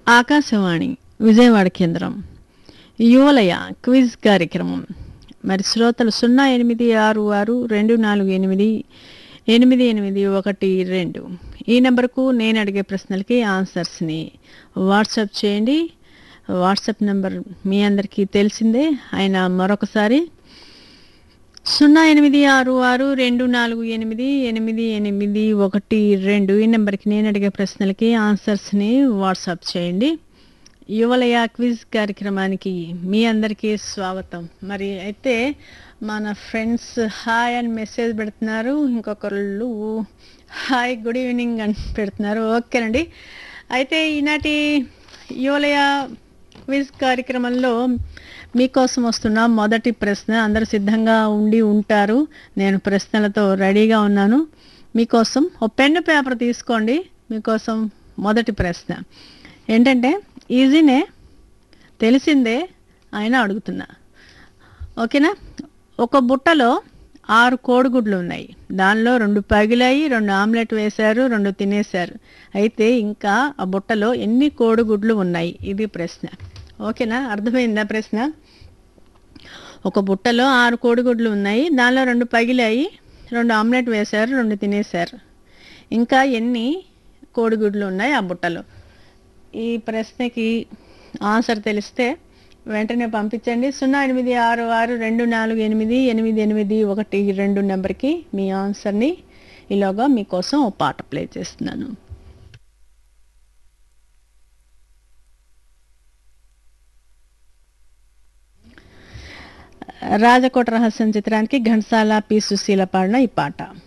ఆకాశవాణి విజయవాడ కేంద్రం యువలయ క్విజ్ కార్యక్రమం మరి శ్రోతలు సున్నా ఎనిమిది ఆరు ఆరు రెండు నాలుగు ఎనిమిది ఎనిమిది ఎనిమిది ఒకటి రెండు ఈ నెంబర్కు నేను అడిగే ప్రశ్నలకి ఆన్సర్స్ని వాట్సాప్ చేయండి వాట్సాప్ నెంబర్ మీ అందరికీ తెలిసిందే అయినా మరొకసారి సున్నా ఎనిమిది ఆరు ఆరు రెండు నాలుగు ఎనిమిది ఎనిమిది ఎనిమిది ఒకటి రెండు ఈ నెంబర్కి నేను అడిగే ప్రశ్నలకి ఆన్సర్స్ని వాట్సాప్ చేయండి యువలయ క్విజ్ కార్యక్రమానికి మీ అందరికీ స్వాగతం మరి అయితే మన ఫ్రెండ్స్ హాయ్ అని మెసేజ్ పెడుతున్నారు ఇంకొకళ్ళు హాయ్ గుడ్ ఈవినింగ్ అని పెడుతున్నారు ఓకేనండి అయితే ఈనాటి యువలయ క్విజ్ కార్యక్రమంలో మీకోసం వస్తున్న మొదటి ప్రశ్న అందరూ సిద్ధంగా ఉండి ఉంటారు నేను ప్రశ్నలతో రెడీగా ఉన్నాను మీకోసం ఒక పెన్ను పేపర్ తీసుకోండి మీకోసం మొదటి ప్రశ్న ఏంటంటే ఈజీనే తెలిసిందే అయినా అడుగుతున్నా ఓకేనా ఒక బుట్టలో ఆరు కోడిగుడ్లు ఉన్నాయి దానిలో రెండు పగిలాయి రెండు ఆమ్లెట్ వేశారు రెండు తినేశారు అయితే ఇంకా ఆ బుట్టలో ఎన్ని కోడిగుడ్లు ఉన్నాయి ఇది ప్రశ్న ఓకేనా అర్థమైందా ప్రశ్న ఒక బుట్టలో ఆరు కోడిగుడ్లు ఉన్నాయి దానిలో రెండు పగిలాయి రెండు ఆమ్లెట్ వేశారు రెండు తినేశారు ఇంకా ఎన్ని కోడిగుడ్లు ఉన్నాయి ఆ బుట్టలో ఈ ప్రశ్నకి ఆన్సర్ తెలిస్తే వెంటనే పంపించండి సున్నా ఎనిమిది ఆరు ఆరు రెండు నాలుగు ఎనిమిది ఎనిమిది ఎనిమిది ఒకటి రెండు నెంబర్కి మీ ఆన్సర్ని ఈలోగా మీకోసం ఓ పాట ప్లే చేస్తున్నాను రాజకోట రహస్యం చిత్రానికి ఘంటసాల పి సుశీల పాడిన ఈ పాట